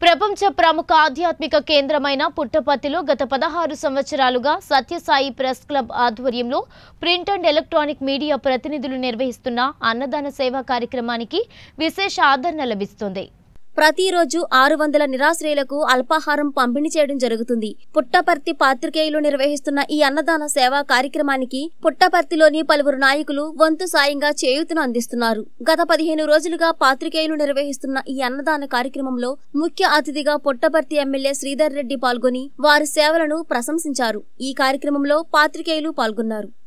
ప్రపంచ ప్రముఖ ఆధ్యాత్మిక కేంద్రమైన పుట్టపర్తిలో గత పదహారు సంవత్సరాలుగా సత్యసాయి ప్రెస్ క్లబ్ ఆధ్వర్యంలో ప్రింట్ అండ్ ఎలక్ట్రానిక్ మీడియా ప్రతినిధులు నిర్వహిస్తున్న అన్నదాన సేవా కార్యక్రమానికి విశేష ఆదరణ లభిస్తుంది ప్రతిరోజు ఆరు వందల నిరాశ్రయులకు అల్పాహారం పంపిణీ చేయడం జరుగుతుంది పుట్టపర్తి పాత్రికేయులు నిర్వహిస్తున్న ఈ అన్నదాన సేవా కార్యక్రమానికి పుట్టపర్తిలోని పలువురు నాయకులు వంతు సాయంగా చేయూతను అందిస్తున్నారు గత పదిహేను రోజులుగా పాత్రికేయులు నిర్వహిస్తున్న ఈ అన్నదాన కార్యక్రమంలో ముఖ్య అతిథిగా పుట్టపర్తి ఎమ్మెల్యే శ్రీధర్ రెడ్డి పాల్గొని వారి సేవలను ప్రశంసించారు ఈ కార్యక్రమంలో పాత్రికేయులు పాల్గొన్నారు